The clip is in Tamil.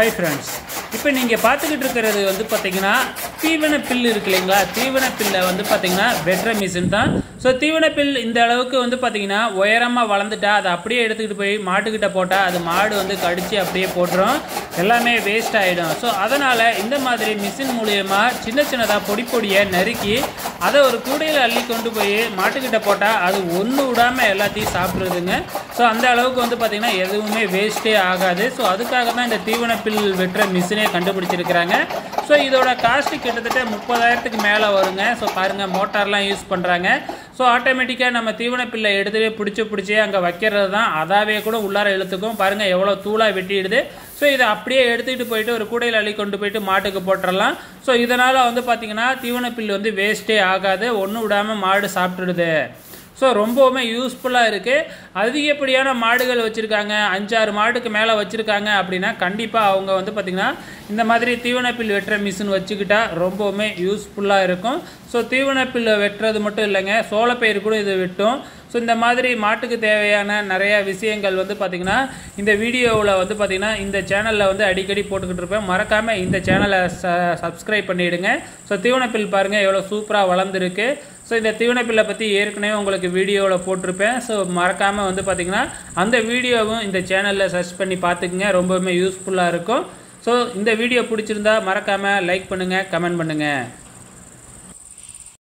ஹாய் ஃப்ரெண்ட்ஸ் இப்போ நீங்கள் பார்த்துக்கிட்டு இருக்கிறது வந்து பார்த்தீங்கன்னா தீவன பில் இருக்கு இல்லைங்களா தீவன பில்லை வந்து பார்த்தீங்கன்னா வெட்டுற மிஷின் தான் ஸோ தீவன பில் இந்த அளவுக்கு வந்து பார்த்தீங்கன்னா உயரமாக வளர்ந்துட்டா அதை அப்படியே எடுத்துக்கிட்டு போய் மாட்டுக்கிட்ட போட்டால் அது மாடு வந்து கடித்து அப்படியே போட்டுரும் எல்லாமே வேஸ்ட் ஆகிடும் ஸோ அதனால் இந்த மாதிரி மிஷின் மூலியமா சின்ன சின்னதாக பொடி பொடியை நறுக்கி அதை ஒரு கூடையில் அள்ளி கொண்டு போய் மாட்டுக்கிட்ட போட்டால் அது ஒன்று விடாமல் எல்லாத்தையும் சாப்பிட்றதுங்க ஸோ அந்த அளவுக்கு வந்து பார்த்திங்கன்னா எதுவுமே வேஸ்ட்டே ஆகாது ஸோ அதுக்காக தான் இந்த தீவன பில் வெட்டுற மிஷினே கண்டுபிடிச்சிருக்கிறாங்க ஸோ இதோட காஸ்ட்டு கிட்டத்தட்ட முப்பதாயிரத்துக்கு மேலே வருங்க ஸோ பாருங்கள் மோட்டார்லாம் யூஸ் பண்ணுறாங்க ஸோ ஆட்டோமேட்டிக்காக நம்ம தீவன பில்லை எடுத்துகிட்டே பிடிச்சி பிடிச்சி அங்கே வைக்கிறது தான் அதாவே கூட உள்ளார இழுத்துக்கும் பாருங்கள் எவ்வளோ தூளாக வெட்டிடுது ஸோ இதை அப்படியே எடுத்துக்கிட்டு போயிட்டு ஒரு கூடையில் அள்ளி கொண்டு போயிட்டு மாட்டுக்கு போட்டுடலாம் ஸோ இதனால் வந்து பார்த்திங்கன்னா தீவன பில் வந்து வேஸ்ட்டே ஆகாது ஒன்றும் விடாமல் மாடு சாப்பிட்டுடுது ஸோ ரொம்பவுமே யூஸ்ஃபுல்லாக இருக்குது அதிகப்படியான மாடுகள் வச்சுருக்காங்க அஞ்சாறு மாடுக்கு மேலே வச்சுருக்காங்க அப்படின்னா கண்டிப்பாக அவங்க வந்து பார்த்திங்கன்னா இந்த மாதிரி தீவனப்பில் வெட்டுற மிஷின் வச்சுக்கிட்டா ரொம்பவுமே யூஸ்ஃபுல்லாக இருக்கும் ஸோ தீவனப்பில் வெட்டுறது மட்டும் இல்லைங்க சோளப்பயிர் கூட இது வெட்டும் ஸோ இந்த மாதிரி மாட்டுக்கு தேவையான நிறையா விஷயங்கள் வந்து பார்த்திங்கன்னா இந்த வீடியோவில் வந்து பார்த்திங்கன்னா இந்த சேனலில் வந்து அடிக்கடி போட்டுக்கிட்டு இருப்பேன் மறக்காமல் இந்த சேனலை ச சப்ஸ்கிரைப் பண்ணிவிடுங்க ஸோ தீவனப்பில் பாருங்கள் எவ்வளோ சூப்பராக வளர்ந்துருக்கு ஸோ இந்த தீவனப்பில்லை பற்றி ஏற்கனவே உங்களுக்கு வீடியோவில் போட்டிருப்பேன் ஸோ மறக்காமல் வந்து பார்த்திங்கன்னா அந்த வீடியோவும் இந்த சேனலில் சர்ச் பண்ணி பார்த்துக்குங்க ரொம்பவுமே யூஸ்ஃபுல்லாக இருக்கும் ஸோ இந்த வீடியோ பிடிச்சிருந்தா மறக்காமல் லைக் பண்ணுங்கள் கமெண்ட் பண்ணுங்கள்